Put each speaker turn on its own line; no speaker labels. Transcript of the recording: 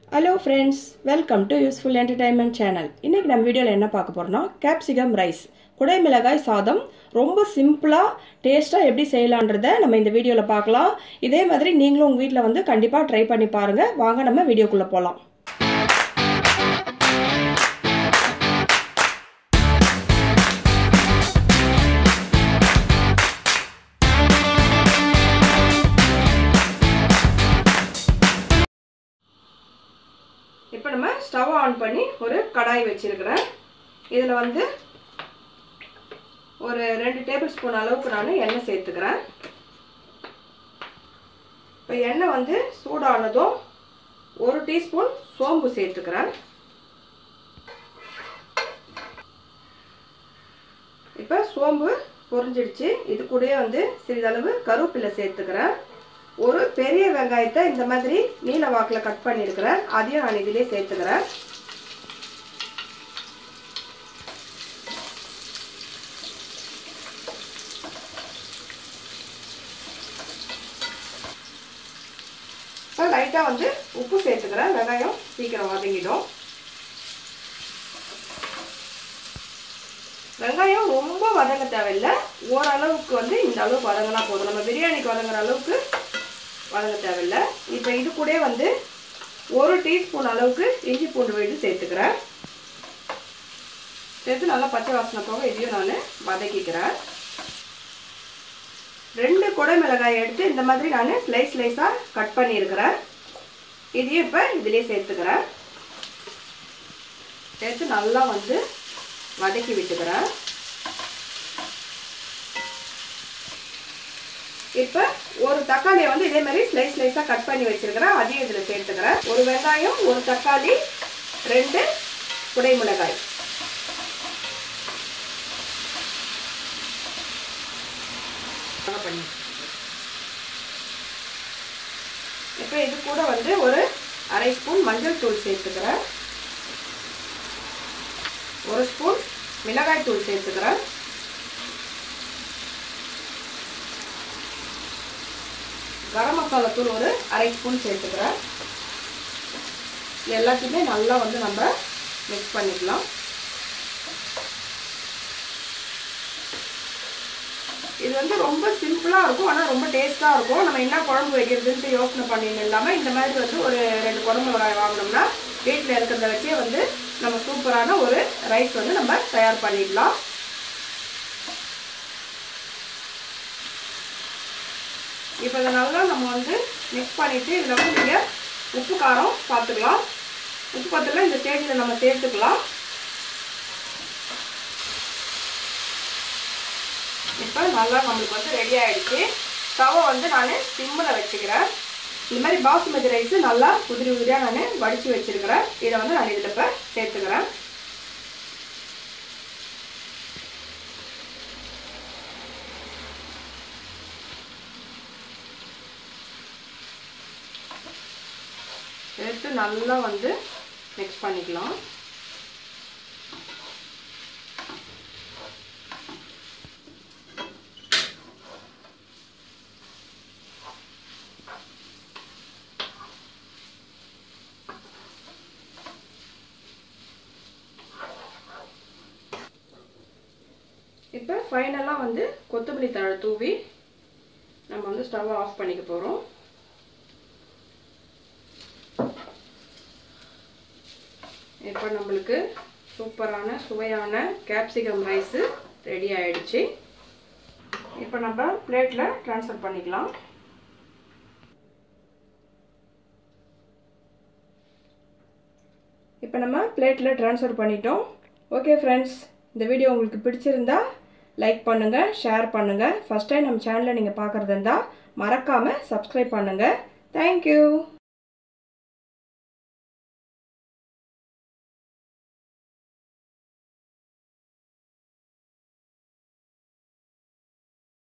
hello friends welcome to useful entertainment channel இன்றைக்கி நம்ம வீடியோவில் என்ன பார்க்க போகிறோம்னா கேப்சிகம் ரைஸ் குடைமிளகாய் சாதம் ரொம்ப சிம்பிளாக டேஸ்ட்டாக எப்படி செய்யலான்றதை நம்ம இந்த வீடியோவில் பார்க்கலாம் இதே மாதிரி நீங்களும் உங்கள் வீட்டில் வந்து கண்டிப்பாக ட்ரை பண்ணி பாருங்கள் வாங்க நம்ம வீடியோக்குள்ளே போகலாம் இப்போ நம்ம ஸ்டவ் ஆன் பண்ணி ஒரு கடாய் வச்சிருக்கிறேன் இதில் வந்து ஒரு ரெண்டு டேபிள் ஸ்பூன் அளவுக்கு நான் எண்ணெய் சேர்த்துக்கிறேன் இப்போ எண்ணெய் வந்து சூடானதும் ஒரு டீஸ்பூன் சோம்பு சேர்த்துக்கிறேன் இப்போ சோம்பு பொரிஞ்சிடுச்சு இது கூடயே வந்து சிறிதளவு கருவேப்பிலை சேர்த்துக்கிறேன் ஒரு பெரிய வெங்காயத்தை இந்த மாதிரி நீல வாக்கில் கட் பண்ணியிருக்கிறேன் அதையும் நான் இதிலே சேர்த்துக்கிறேன் இப்போ லைட்டாக வந்து உப்பு சேர்த்துக்கிறேன் வெங்காயம் சீக்கிரம் வதங்கிடும் வெங்காயம் ரொம்ப வதங்க தேவையில்லை ஓரளவுக்கு வந்து இந்த அளவுக்கு வதங்கினா போதும் நம்ம பிரியாணிக்கு வதங்குற அளவுக்கு வதங்க தேவையில்லை இப்போ இது கூட வந்து ஒரு டீஸ்பூன் அளவுக்கு இஞ்சி பூண்டு விழுது சேர்த்துக்கிறேன் சேர்த்து நல்லா பச்சை வாசனை போக இதையும் நான் வதக்கிக்கிறேன் ரெண்டு குடை மிளகாய் எடுத்து இந்த மாதிரி நான் ஸ்லைஸ் ஸ்லைஸாக கட் பண்ணியிருக்கிறேன் இதையும் இப்போ இதிலே சேர்த்துக்கிறேன் சேர்த்து நல்லா வந்து வதக்கி விட்டுக்கிறேன் இப்போ ஒரு தக்காளியை வந்து இதே மாதிரி ஸ்லைஸ் ஸ்லைஸாக கட் பண்ணி வச்சிருக்கிறேன் அதையும் இதில் சேர்த்துக்கிறேன் ஒரு வெங்காயம் ஒரு தக்காளி ரெண்டு குடை மிளகாய் இப்போ இது கூட வந்து ஒரு அரை ஸ்பூன் மஞ்சள் தூள் சேர்த்துக்கிறேன் ஒரு ஸ்பூன் மிளகாய் தூள் சேர்த்துக்கிறேன் கரம் மசாலா தூள் ஒரு அரை ஸ்பூன் சேர்த்துக்கிறேன் எல்லாத்தையுமே நல்லா வந்து நம்ம மிக்ஸ் பண்ணிக்கலாம் இது வந்து ரொம்ப சிம்பிளாக இருக்கும் ஆனால் ரொம்ப டேஸ்ட்டாக இருக்கும் நம்ம என்ன குழம்பு வைக்கிறதுன்ட்டு யோசனை பண்ணின்னு இல்லாமல் இந்த மாதிரி வந்து ஒரு ரெண்டு குழம்பு வாங்கினோம்னா வீட்டில் இருக்கிறத வச்சே வந்து நம்ம சூப்பரான ஒரு ரைஸ் வந்து நம்ம தயார் பண்ணிடலாம் இப்போ இதை நல்லா நம்ம வந்து மிக்ஸ் பண்ணிவிட்டு இதில் வந்து நீங்கள் உப்பு காரம் பார்த்துக்கலாம் உப்பு பத்தில் இந்த ஸ்டேஜில் நம்ம சேர்த்துக்கலாம் இப்போ நல்லா நம்மளுக்கு வந்து ரெடி ஆகிடுச்சு ஸ்டவ்வை வந்து நான் சிம்மில் வச்சுக்கிறேன் இந்த மாதிரி பாசுமதி ரைஸு நல்லா உதிரி உதிரியாக நான் வடித்து வச்சுருக்கிறேன் இதை வந்து நான் இதில் இப்போ சேர்த்துக்கிறேன் சேர்த்து நல்லா வந்து மிக்ஸ் பண்ணிக்கலாம் இப்போ ஃபைனலாக வந்து கொத்தமல்லி தழை தூவி நம்ம வந்து ஸ்டவ்வை ஆஃப் பண்ணிக்க போகிறோம் இப்போ நம்மளுக்கு சூப்பரான சுவையான கேப்சிகம் ரைஸு ரெடி ஆயிடுச்சு இப்போ நம்ம பிளேட்டில் ட்ரான்ஸ்ஃபர் பண்ணிக்கலாம் இப்போ நம்ம பிளேட்டில் ட்ரான்ஸ்ஃபர் பண்ணிட்டோம் ஓகே ஃப்ரெண்ட்ஸ் இந்த வீடியோ உங்களுக்கு பிடிச்சிருந்தா லைக் பண்ணுங்கள் ஷேர் பண்ணுங்கள் ஃபஸ்ட் டைம் நம்ம சேனலை நீங்கள் பார்க்குறது இருந்தால் மறக்காமல் சப்ஸ்கிரைப் பண்ணுங்கள் தேங்க்யூ